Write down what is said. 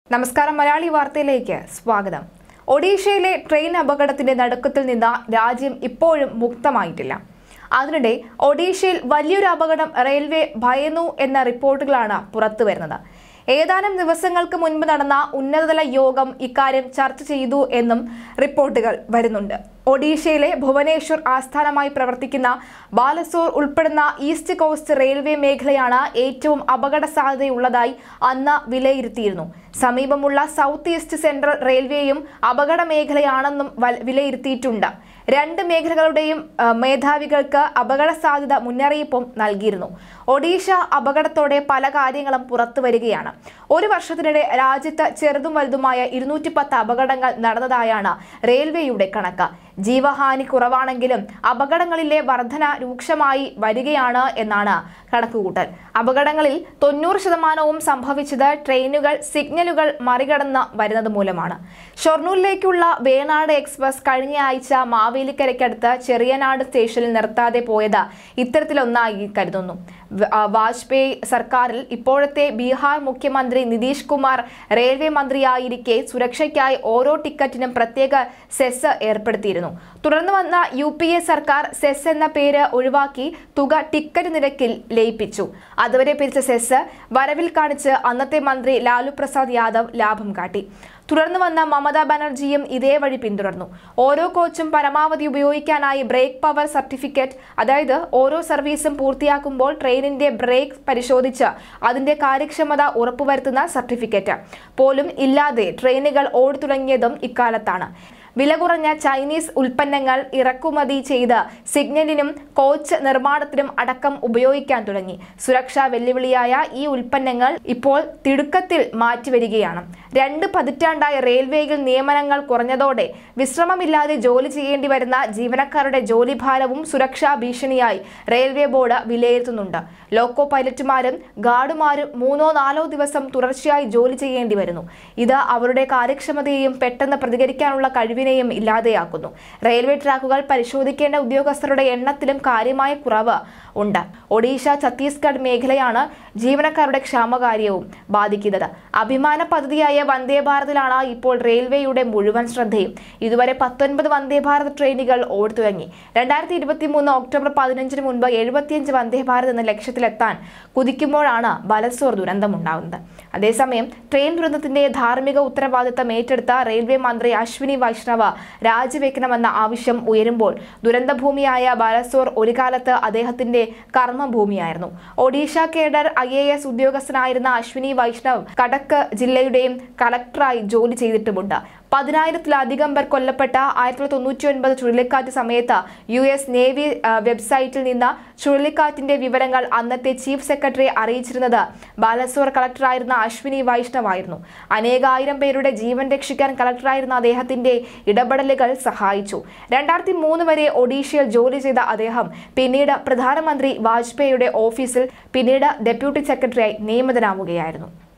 നമസ്കാരം മലയാളി വാർത്തയിലേക്ക് സ്വാഗതം ഒഡീഷയിലെ ട്രെയിൻ അപകടത്തിന്റെ നടുക്കത്തിൽ നിന്ന് രാജ്യം ഇപ്പോഴും മുക്തമായിട്ടില്ല അതിനിടെ ഒഡീഷയിൽ വലിയൊരു അപകടം റെയിൽവേ ഭയന്നു എന്ന റിപ്പോർട്ടുകളാണ് പുറത്തുവരുന്നത് ഏതാനും ദിവസങ്ങൾക്ക് മുൻപ് നടന്ന ഉന്നതതല യോഗം ഇക്കാര്യം ചർച്ച ചെയ്തു എന്നും റിപ്പോർട്ടുകൾ വരുന്നുണ്ട് ഒഡീഷയിലെ ഭുവനേശ്വർ ആസ്ഥാനമായി പ്രവർത്തിക്കുന്ന ബാലസോർ ഉൾപ്പെടുന്ന ഈസ്റ്റ് കോസ്റ്റ് റെയിൽവേ മേഖലയാണ് ഏറ്റവും അപകട സാധ്യതയുള്ളതായി അന്ന് വിലയിരുത്തിയിരുന്നു സമീപമുള്ള സൗത്ത് ഈസ്റ്റ് സെൻട്രൽ റെയിൽവേയും അപകട മേഖലയാണെന്നും വൽ- വിലയിരുത്തിയിട്ടുണ്ട് രണ്ട് മേഖലകളുടെയും ആ, മേധാവികൾക്ക് അപകട സാധ്യത മുന്നറിയിപ്പും നൽകിയിരുന്നു ഒഡീഷ അപകടത്തോടെ പല കാര്യങ്ങളും പുറത്തു വരികയാണ് ഒരു വർഷത്തിനിടെ രാജ്യത്ത് ചെറുതും വലുതുമായ ഇരുന്നൂറ്റി പത്ത് അപകടങ്ങൾ നടന്നതായാണ് റെയിൽവേയുടെ കണക്ക് ജീവഹാനി കുറവാണെങ്കിലും അപകടങ്ങളിലെ വർധന രൂക്ഷമായി വരികയാണ് എന്നാണ് കണക്കുകൂട്ടൽ അപകടങ്ങളിൽ തൊണ്ണൂറ് ശതമാനവും സംഭവിച്ചത് ട്രെയിനുകൾ സിഗ്നലുകൾ മറികടന്ന് വരുന്നത് മൂലമാണ് ഷൊർണൂരിലേക്കുള്ള വേണാട് എക്സ്പ്രസ് കഴിഞ്ഞ ആഴ്ച മാവേലിക്കരയ്ക്കടുത്ത് ചെറിയനാട് സ്റ്റേഷനിൽ നിർത്താതെ പോയത് ഇത്തരത്തിലൊന്നായി കരുതുന്നു വ- ആ, വാജ്പേയി സർക്കാരിൽ ഇപ്പോഴത്തെ ബീഹാർ മുഖ്യമന്ത്രി നിതീഷ് കുമാർ റെയിൽവേ മന്ത്രിയായിരിക്കെ സുരക്ഷയ്ക്കായി ഓരോ ടിക്കറ്റിനും പ്രത്യേക സെസ് ഏർപ്പെടുത്തിയിരുന്നു തുടർന്ന് വന്ന യു പി എ സർക്കാർ സെസ് എന്ന പേര് ഒഴിവാക്കി തുക ടിക്കറ്റ് നിരക്കിൽ ലയിപ്പിച്ചു അതുവരെ പിരിച്ച സെസ് വരവിൽ കാണിച്ച് അന്നത്തെ മന്ത്രി ലാലു പ്രസാദ് യാദവ് ലാഭം കാട്ടി തുടർന്ന് വന്ന മമതാ ബാനർജിയും ഇതേ വഴി പിന്തുടർന്നു ഓരോ കോച്ചും പരമാവധി ഉപയോഗിക്കാനായി ബ്രേക്ക് പവർ സർട്ടിഫിക്കറ്റ് അതായത് ഓരോ സർവീസും പൂർത്തിയാക്കുമ്പോൾ ട്രെയിനിന്റെ ബ്രേക്ക് പരിശോധിച്ച് അതിന്റെ കാര്യക്ഷമത ഉറപ്പുവരുത്തുന്ന സർട്ടിഫിക്കറ്റ് പോലും ഇല്ലാതെ ട്രെയിനുകൾ ഓടിത്തുടങ്ങിയതും ഇക്കാലത്താണ് വില കുറഞ്ഞ ചൈനീസ് ഉൽപ്പന്നങ്ങൾ ഇറക്കുമതി ചെയ്ത് സിഗ്നലിനും കോച്ച് നിർമ്മാണത്തിനും അടക്കം ഉപയോഗിക്കാൻ തുടങ്ങി സുരക്ഷാ വെല്ലുവിളിയായ ഈ ഉൽപ്പന്നങ്ങൾ ഇപ്പോൾ തിടുക്കത്തിൽ മാറ്റിവരികയാണ് രണ്ട് പതിറ്റാണ്ടായ റെയിൽവേയിൽ നിയമനങ്ങൾ കുറഞ്ഞതോടെ വിശ്രമമില്ലാതെ ജോലി ചെയ്യേണ്ടി വരുന്ന ജീവനക്കാരുടെ ജോലിഭാരവും സുരക്ഷാ ഭീഷണിയായി റെയിൽവേ ബോർഡ് വിലയിരുത്തുന്നുണ്ട് ലോക്കോ പൈലറ്റുമാരും ഗാർഡുമാരും മൂന്നോ നാലോ ദിവസം തുടർച്ചയായി ജോലി ചെയ്യേണ്ടി വരുന്നു ഇത് അവരുടെ കാര്യക്ഷമതയെയും പെട്ടെന്ന് പ്രതികരിക്കാനുള്ള കഴിവിനെയും ഇല്ലാതെയാക്കുന്നു റെയിൽവേ ട്രാക്കുകൾ പരിശോധിക്കേണ്ട ഉദ്യോഗസ്ഥരുടെ എണ്ണത്തിലും കാര്യമായ കുറവ് ഉണ്ട് ഒഡീഷ ഛത്തീസ്ഗഡ് മേഖലയാണ് ജീവനക്കാരുടെ ക്ഷാമകാര്യവും ബാധിക്കുന്നത് അഭിമാന പദ്ധതിയായ വന്ദേ ഭാരതിലാണ് ഇപ്പോൾ റെയിൽവേയുടെ മുഴുവൻ ശ്രദ്ധയും ഇതുവരെ പത്തൊൻപത് വന്ദേ ഭാരത് ട്രെയിനുകൾ ഓടിത്തുടങ്ങി രണ്ടായിരത്തി ഇരുപത്തി മൂന്ന് ഒക്ടോബർ പതിനഞ്ചിന് മുൻപ് എഴുപത്തിയഞ്ച് വന്ദേ ഭാരത് എന്ന ലക്ഷ്യത്തിലെത്താൻ കുതിക്കുമ്പോഴാണ് ബലസോർ ദുരന്തമുണ്ടാകുന്നത് അതേസമയം ട്രെയിൻ ദുരന്തത്തിന്റെ ധാർമ്മിക ഉത്തരവാദിത്തം ഏറ്റെടുത്ത റെയിൽവേ മന്ത്രി അശ്വിനി വൈഷ്ണവ രാജിവെക്കണമെന്ന ആവശ്യം ഉയരുമ്പോൾ ദുരന്തഭൂമിയായ ബാലസോർ ഒരു കാലത്ത് അദ്ദേഹത്തിന്റെ കർമ്മഭൂമിയായിരുന്നു Odisha cadre I A S ഉദ്യോഗസ്ഥനായിരുന്ന അശ്വിനി വൈഷ്ണവ് കടക്ക് ജില്ലയുടെയും കളക്ടറായി ജോലി ചെയ്തിട്ടുമുണ്ട് പതിനായിരത്തിലധികം പേർ കൊല്ലപ്പെട്ട ആയിരത്തി തൊള്ളായിരത്തി തൊണ്ണൂറ്റി ഒൻപത് ചുഴലിക്കാറ്റ് സമയത്ത് യു എസ് നേവി ആ, വെബ്സൈറ്റിൽ നിന്ന് ചുഴലിക്കാറ്റിന്റെ വിവരങ്ങൾ അന്നത്തെ ചീഫ് സെക്രട്ടറി അറിയിച്ചിരുന്നത് ബാലസോർ കളക്ടറായിരുന്ന അശ്വിനി വൈഷ്ണവായിരുന്നു അനേകായിരം പേരുടെ ജീവൻ രക്ഷിക്കാൻ കളക്ടറായിരുന്ന അദ്ദേഹത്തിന്റെ ഇടപെടലുകൾ സഹായിച്ചു രണ്ടായിരത്തി മൂന്ന് വരെ ഒഡീഷയിൽ ജോലി ചെയ്ത അദ്ദേഹം പിന്നീട് പ്രധാനമന്ത്രി വാജ്പേയിയുടെ ഓഫീസിൽ പിന്നീട് ഡെപ്യൂട്ടി സെക്രട്ടറിയായി നിയമിതനാവുകയായിരുന്നു